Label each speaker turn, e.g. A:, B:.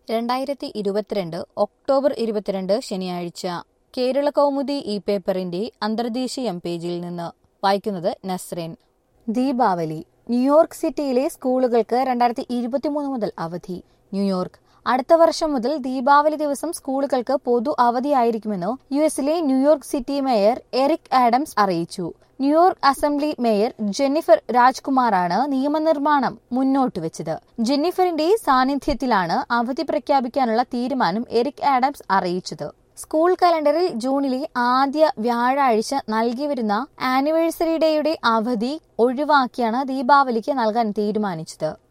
A: രണ്ടായിരത്തി ഇരുപത്തിരണ്ട് ഒക്ടോബർ ഇരുപത്തിരണ്ട് ശനിയാഴ്ച കേരള കൗമുദി ഈ പേപ്പറിന്റെ അന്തർദേശീയം പേജിൽ നിന്ന് വായിക്കുന്നത് നസ്രീൻ ദീപാവലി ന്യൂയോർക്ക് സിറ്റിയിലെ സ്കൂളുകൾക്ക് രണ്ടായിരത്തി ഇരുപത്തിമൂന്ന് മുതൽ അവധി ന്യൂയോർക്ക് അടുത്ത വർഷം മുതൽ ദീപാവലി ദിവസം സ്കൂളുകൾക്ക് പൊതു അവധിയായിരിക്കുമെന്ന് യു എസിലെ New York city mayor Eric Adams അറിയിച്ചു ന്യൂയോർക്ക് അസംബ്ലി മേയർ ജെന്നിഫർ രാജ്കുമാറാണ് നിയമനിർമ്മാണം മുന്നോട്ട് വെച്ചത് ജെന്നിഫറിന്റെ സാന്നിധ്യത്തിലാണ് അവധി പ്രഖ്യാപിക്കാനുള്ള തീരുമാനം എറിക് ആഡംസ് അറിയിച്ചത് സ്കൂൾ കലണ്ടറിൽ ജൂണിലെ ആദ്യ വ്യാഴാഴ്ച നൽകി വരുന്ന ആനിവേഴ്സറി ഡേയുടെ അവധി ഒഴിവാക്കിയാണ് ദീപാവലിക്ക് നൽകാൻ തീരുമാനിച്ചത്